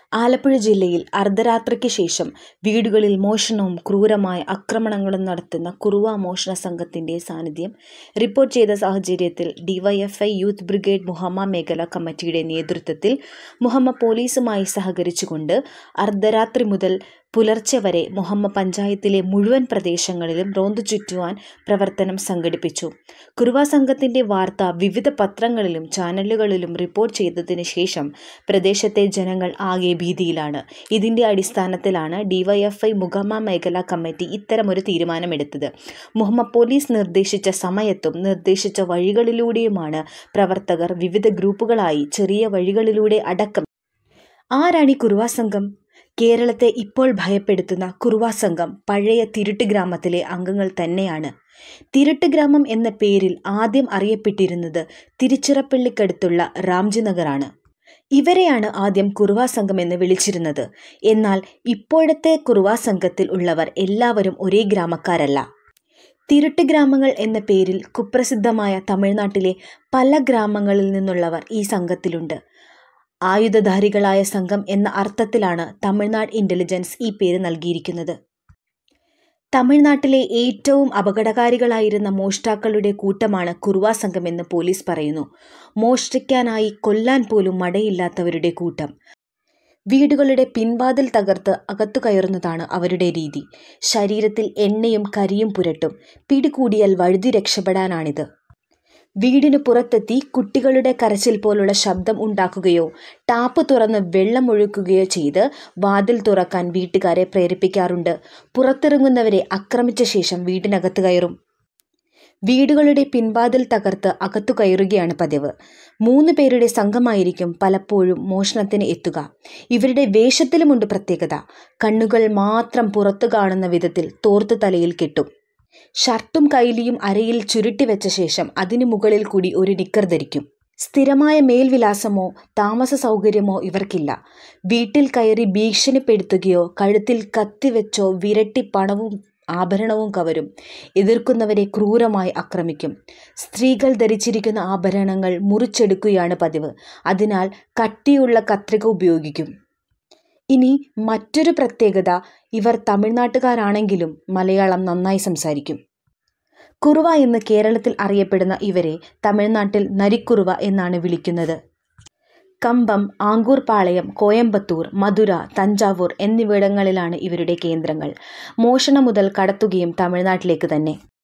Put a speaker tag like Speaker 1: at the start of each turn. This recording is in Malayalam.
Speaker 1: ആലപ്പുഴ ജില്ലയിൽ അർദ്ധരാത്രിക്ക് ശേഷം വീടുകളിൽ മോഷണവും ക്രൂരമായ ആക്രമണങ്ങളും നടത്തുന്ന കുറുവ മോഷണ സംഘത്തിന്റെ സാന്നിധ്യം റിപ്പോർട്ട് ചെയ്ത സാഹചര്യത്തിൽ ഡിവൈഎഫ്ഐ യൂത്ത് ബ്രിഗേഡ് മുഹമ്മ മേഖല കമ്മിറ്റിയുടെ നേതൃത്വത്തിൽ മുഹമ്മ പോലീസുമായി സഹകരിച്ചുകൊണ്ട് അർദ്ധരാത്രി മുതൽ പുലർച്ചെ വരെ മുഹമ്മ പഞ്ചായത്തിലെ മുഴുവൻ പ്രദേശങ്ങളിലും റോന്തു ചുറ്റുവാൻ പ്രവർത്തനം സംഘടിപ്പിച്ചു കുറുവ സംഘത്തിന്റെ വാർത്ത വിവിധ പത്രങ്ങളിലും ചാനലുകളിലും റിപ്പോർട്ട് ചെയ്തതിനു ശേഷം പ്രദേശത്തെ ജനങ്ങൾ ആകെ ഭീതിയിലാണ് ഇതിന്റെ അടിസ്ഥാനത്തിലാണ് ഡിവൈഎഫ്ഐ മുഖമ്മ മേഖലാ കമ്മിറ്റി ഇത്തരമൊരു തീരുമാനമെടുത്തത് മുഹമ്മ പോലീസ് നിർദ്ദേശിച്ച സമയത്തും നിർദ്ദേശിച്ച വഴികളിലൂടെയുമാണ് പ്രവർത്തകർ വിവിധ ഗ്രൂപ്പുകളായി ചെറിയ വഴികളിലൂടെ അടക്കം ആരാണ് ഈ കുറുവ സംഘം കേരളത്തെ ഇപ്പോൾ ഭയപ്പെടുത്തുന്ന കുറുവ സംഘം പഴയ തിരുട്ട് ഗ്രാമത്തിലെ അംഗങ്ങൾ തന്നെയാണ് തിരുട്ട് ഗ്രാമം എന്ന പേരിൽ ആദ്യം അറിയപ്പെട്ടിരുന്നത് തിരുച്ചിറപ്പള്ളിക്കടുത്തുള്ള റാംജി നഗറാണ് ഇവരെയാണ് ആദ്യം കുറുവ സംഘം എന്ന് വിളിച്ചിരുന്നത് എന്നാൽ ഇപ്പോഴത്തെ കുറുവ സംഘത്തിൽ ഉള്ളവർ എല്ലാവരും ഒരേ ഗ്രാമക്കാരല്ല തിരുട്ട് ഗ്രാമങ്ങൾ എന്ന പേരിൽ കുപ്രസിദ്ധമായ തമിഴ്നാട്ടിലെ പല ഗ്രാമങ്ങളിൽ നിന്നുള്ളവർ ഈ സംഘത്തിലുണ്ട് ആയുധധാരികളായ സംഘം എന്ന അർത്ഥത്തിലാണ് തമിഴ്നാട് ഇന്റലിജൻസ് ഈ പേര് നൽകിയിരിക്കുന്നത് തമിഴ്നാട്ടിലെ ഏറ്റവും അപകടകാരികളായിരുന്ന മോഷ്ടാക്കളുടെ കൂട്ടമാണ് കുറുവ സംഘമെന്ന് പോലീസ് പറയുന്നു മോഷ്ടിക്കാനായി കൊല്ലാൻ പോലും മടയില്ലാത്തവരുടെ കൂട്ടം വീടുകളുടെ പിൻവാതിൽ തകർത്ത് അകത്തു കയറുന്നതാണ് അവരുടെ രീതി ശരീരത്തിൽ എണ്ണയും കരിയും പുരട്ടും പിടികൂടിയാൽ വഴുതി രക്ഷപ്പെടാനാണിത് വീടിന് പുറത്തെത്തി കുട്ടികളുടെ കരച്ചിൽ പോലുള്ള ശബ്ദം ഉണ്ടാക്കുകയോ ടാപ്പ് തുറന്ന് വെള്ളം ഒഴുക്കുകയോ ചെയ്ത് വാതിൽ തുറക്കാൻ വീട്ടുകാരെ പ്രേരിപ്പിക്കാറുണ്ട് പുറത്തിറങ്ങുന്നവരെ ആക്രമിച്ച ശേഷം വീടിനകത്ത് കയറും വീടുകളുടെ പിൻവാതിൽ തകർത്ത് അകത്തു കയറുകയാണ് പതിവ് മൂന്ന് പേരുടെ സംഘമായിരിക്കും പലപ്പോഴും മോഷണത്തിന് എത്തുക ഇവരുടെ വേഷത്തിലുമുണ്ട് പ്രത്യേകത കണ്ണുകൾ മാത്രം പുറത്തു കാണുന്ന വിധത്തിൽ തോർത്ത് തലയിൽ കെട്ടും ഷർട്ടും കൈലിയും അരയിൽ ചുരുട്ടിവെച്ച ശേഷം അതിനു മുകളിൽ കൂടി ഒരു നിക്കർ ധരിക്കും സ്ഥിരമായ മേൽവിലാസമോ താമസ സൗകര്യമോ ഇവർക്കില്ല വീട്ടിൽ കയറി ഭീഷണിപ്പെടുത്തുകയോ കഴുത്തിൽ കത്തിവെച്ചോ വിരട്ടി പണവും ആഭരണവും കവരും എതിർക്കുന്നവരെ ക്രൂരമായി ആക്രമിക്കും സ്ത്രീകൾ ധരിച്ചിരിക്കുന്ന ആഭരണങ്ങൾ മുറിച്ചെടുക്കുകയാണ് പതിവ് അതിനാൽ കട്ടിയുള്ള കത്രിക ഉപയോഗിക്കും ഇനി മറ്റൊരു പ്രത്യേകത ഇവർ തമിഴ്നാട്ടുകാരാണെങ്കിലും മലയാളം നന്നായി സംസാരിക്കും കുറുവ എന്ന് കേരളത്തിൽ അറിയപ്പെടുന്ന ഇവരെ തമിഴ്നാട്ടിൽ നരിക്കുറുവ എന്നാണ് വിളിക്കുന്നത് കമ്പം ആങ്കൂർ പാളയം കോയമ്പത്തൂർ മധുര തഞ്ചാവൂർ എന്നിവിടങ്ങളിലാണ് ഇവരുടെ കേന്ദ്രങ്ങൾ മോഷണം മുതൽ കടത്തുകയും തമിഴ്നാട്ടിലേക്ക് തന്നെ